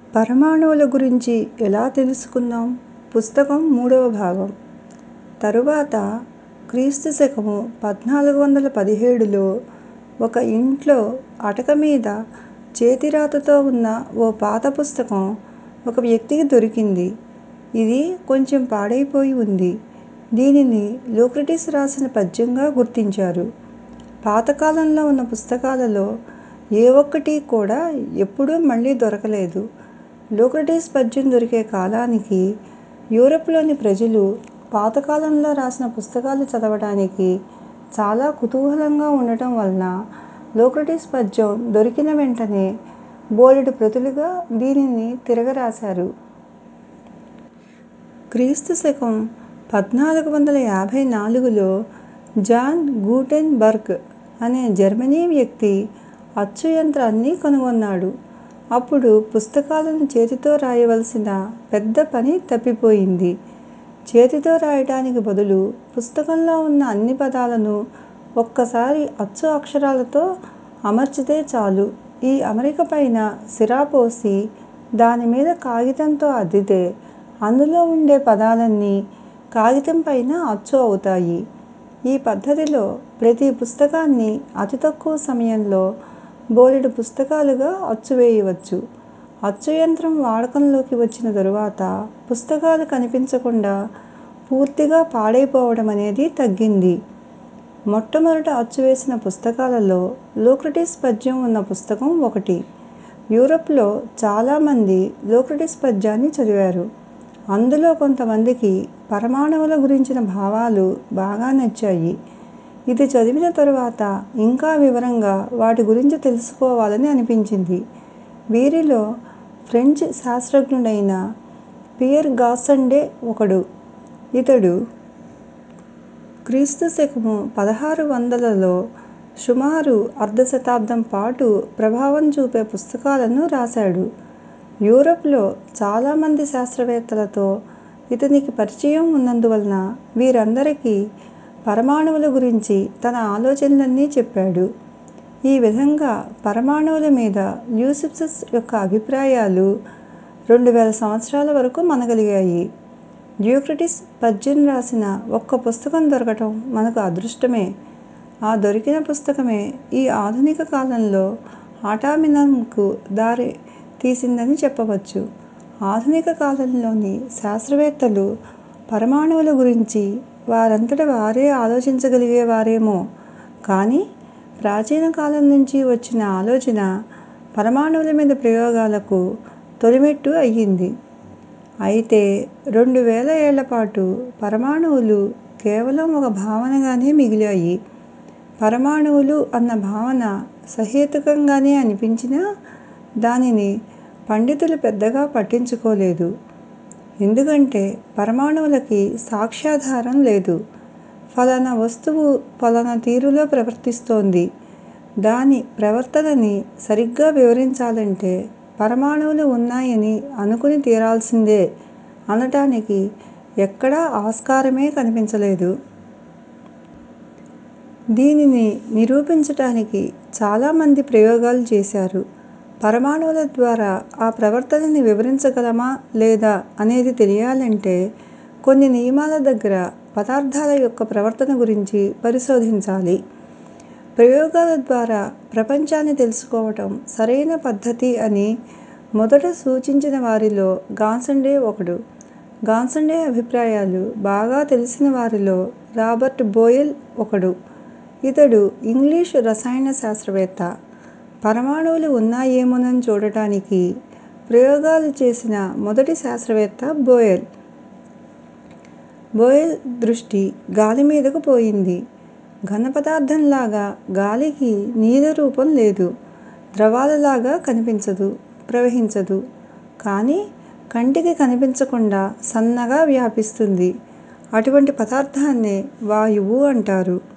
పరమాణువుల గురించి ఎలా తెలుసుకుందాం పుస్తకం మూడవ భాగం తరువాత క్రీస్తు శకము పద్నాలుగు వందల పదిహేడులో ఒక ఇంట్లో అటక మీద చేతిరాతతో ఉన్న ఓ పాత పుస్తకం ఒక వ్యక్తికి దొరికింది ఇది కొంచెం పాడైపోయి ఉంది దీనిని లోక్రటీస్ రాసిన పద్యంగా గుర్తించారు పాతకాలంలో ఉన్న పుస్తకాలలో ఏ ఒక్కటీ కూడా ఎప్పుడూ మళ్ళీ దొరకలేదు లోక్రటీస్ పద్యం దొరికే కాలానికి యూరప్లోని ప్రజలు పాతకాలంలో రాసిన పుస్తకాలు చదవడానికి చాలా కుతూహలంగా ఉండటం వలన లోక్రటీస్ పద్యం దొరికిన వెంటనే బోలెడు ప్రతులుగా దీనిని తిరగరాశారు క్రీస్తు శకం పద్నాలుగు వందల యాభై నాలుగులో జాన్ గూటెన్ బర్గ్ అనే జర్మనీ వ్యక్తి అచ్చు యంత్రాన్ని కనుగొన్నాడు అప్పుడు పుస్తకాలను చేతితో రాయవలసిన పెద్ద పని తప్పిపోయింది చేతితో రాయటానికి బదులు పుస్తకంలో ఉన్న అన్ని పదాలను ఒక్కసారి అచ్చు అక్షరాలతో అమర్చితే చాలు ఈ అమరిక పైన సిరా పోసి దాని మీద కాగితంతో అద్దితే అందులో ఉండే పదాలన్నీ కాగితం పైన అచ్చు అవుతాయి ఈ పద్ధతిలో ప్రతి పుస్తకాన్ని అతి తక్కువ సమయంలో బోలెడు పుస్తకాలుగా అచ్చు వేయవచ్చు అచ్చు యంత్రం వాడకంలోకి వచ్చిన తరువాత పుస్తకాలు కనిపించకుండా పూర్తిగా పాడైపోవడం అనేది తగ్గింది మొట్టమొదట అచ్చు వేసిన పుస్తకాలలో లోక్రటీస్ పద్యం ఉన్న పుస్తకం ఒకటి యూరప్లో చాలామంది లోక్రటీస్ పద్యాన్ని చదివారు అందులో కొంతమందికి పరమాణువుల గురించిన భావాలు బాగా నచ్చాయి ఇది చదివిన తరువాత ఇంకా వివరంగా వాటి గురించి తెలుసుకోవాలని అనిపించింది వీరిలో ఫ్రెంచ్ శాస్త్రజ్ఞుడైన పియర్ గాసండే ఒకడు ఇతడు క్రీస్తు శకము పదహారు వందలలో సుమారు అర్ధ శతాబ్దం పాటు ప్రభావం చూపే పుస్తకాలను రాశాడు యూరప్లో చాలామంది శాస్త్రవేత్తలతో ఇతనికి పరిచయం ఉన్నందువలన వీరందరికీ పరమాణువుల గురించి తన ఆలోచనలన్నీ చెప్పాడు ఈ విధంగా పరమాణువుల మీద ల్యూసిఫ్సస్ యొక్క అభిప్రాయాలు రెండు వేల సంవత్సరాల వరకు మనగలిగాయి యూక్రటిస్ పద్యం రాసిన ఒక్క పుస్తకం దొరకటం మనకు అదృష్టమే ఆ దొరికిన పుస్తకమే ఈ ఆధునిక కాలంలో ఆటామినంకు దారి తీసిందని చెప్పవచ్చు ఆధునిక కాలంలోని శాస్త్రవేత్తలు పరమాణువుల గురించి వారంతట వారే ఆలోచించగలిగేవారేమో కానీ ప్రాచీన కాలం నుంచి వచ్చిన ఆలోచన పరమాణువుల మీద ప్రయోగాలకు తొలిమెట్టు అయ్యింది అయితే రెండు వేల ఏళ్ల పాటు పరమాణువులు కేవలం ఒక భావనగానే మిగిలాయి పరమాణువులు అన్న భావన సహేతుకంగానే అనిపించినా దానిని పండితులు పెద్దగా పట్టించుకోలేదు ఎందుకంటే పరమాణువులకి సాక్ష్యాధారం లేదు ఫలానా వస్తువు ఫలానా తీరులో ప్రవర్తిస్తోంది దాని ప్రవర్తనని సరిగ్గా వివరించాలంటే పరమాణువులు ఉన్నాయని అనుకుని తీరాల్సిందే అనటానికి ఎక్కడా ఆస్కారమే కనిపించలేదు దీనిని నిరూపించటానికి చాలామంది ప్రయోగాలు చేశారు పరమాణువుల ద్వారా ఆ ప్రవర్తనని వివరించగలమా లేదా అనేది తెలియాలంటే కొన్ని నియమాల దగ్గర పదార్థాల యొక్క ప్రవర్తన గురించి పరిశోధించాలి ప్రయోగాల ద్వారా ప్రపంచాన్ని తెలుసుకోవటం సరైన పద్ధతి అని మొదట సూచించిన వారిలో గాన్సండే ఒకడు గాన్సండే అభిప్రాయాలు బాగా తెలిసిన వారిలో రాబర్ట్ బోయెల్ ఒకడు ఇతడు ఇంగ్లీషు రసాయన శాస్త్రవేత్త పరమాణువులు ఉన్నాయేమోనని చూడటానికి ప్రయోగాలు చేసిన మొదటి శాస్త్రవేత్త బోయెల్ బోయెల్ దృష్టి గాలి మీదకు పోయింది ఘన పదార్థంలాగా గాలికి నీల రూపం లేదు ద్రవాలలాగా కనిపించదు ప్రవహించదు కానీ కంటికి కనిపించకుండా సన్నగా వ్యాపిస్తుంది అటువంటి పదార్థాన్నే వాయువు అంటారు